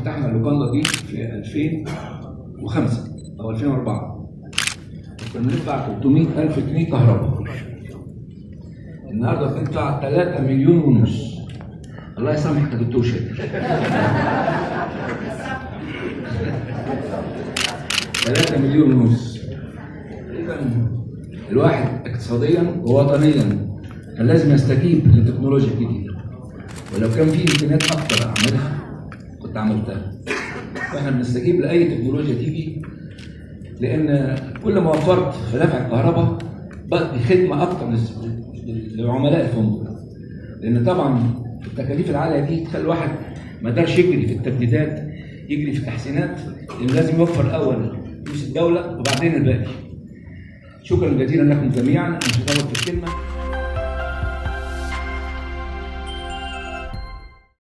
فتحنا اللوكاندا دي في 2005 او 2004 كنا بندفع 300000 جنيه كهرباء النهارده بندفع 3 مليون ونص الله يسامحك يا دكتور شادي 3 مليون ونص اذا الواحد اقتصاديا ووطنيا كان لازم يستجيب للتكنولوجيا الجديده ولو كان في امكانيات اكتر اعملها كنت عملتها فاحنا بنستجيب لاي تكنولوجيا تيجي لان كل ما وفرت في دفع الكهرباء بقى خدمه اكتر للس- لعملاء الفندق لان طبعا التكاليف العاليه دي تخلي الواحد ما قدرش يجري في التجديدات يجري في التحسينات لان لازم يوفر الاول فلوس الدوله وبعدين الباقي شكرا جزيلا لكم جميعا انا مش هطول في الكلمه